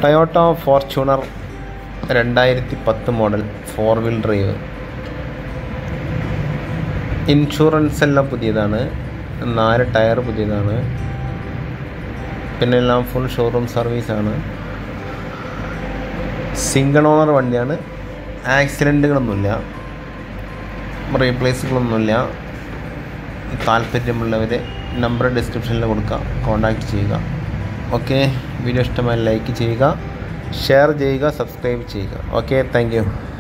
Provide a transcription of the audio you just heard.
Toyota Fortuner രണ്ടായിരത്തി പത്ത് model four wheel drive insurance എല്ലാം പുതിയതാണ് നാല് ടയർ പുതിയതാണ് പിന്നെ എല്ലാം ഫുൾ ഷോറൂം സർവീസാണ് സിംഗിൾ ഓണർ വണ്ടിയാണ് ആക്സിഡൻറ്റുകളൊന്നുമില്ല റീപ്ലേസുകളൊന്നുമില്ല താല്പര്യമുള്ളവർ നമ്പർ ഡിസ്ക്രിപ്ഷനിൽ കൊടുക്കുക കോൺടാക്റ്റ് ചെയ്യുക ഓക്കെ വീഡിയോ ഇഷ്ടമായി ലൈക്ക് ചെയ്യുക ഷെയർ ചെയ്യുക സബ്സ്ക്രൈബ് ചെയ്യുക ഓക്കെ താങ്ക്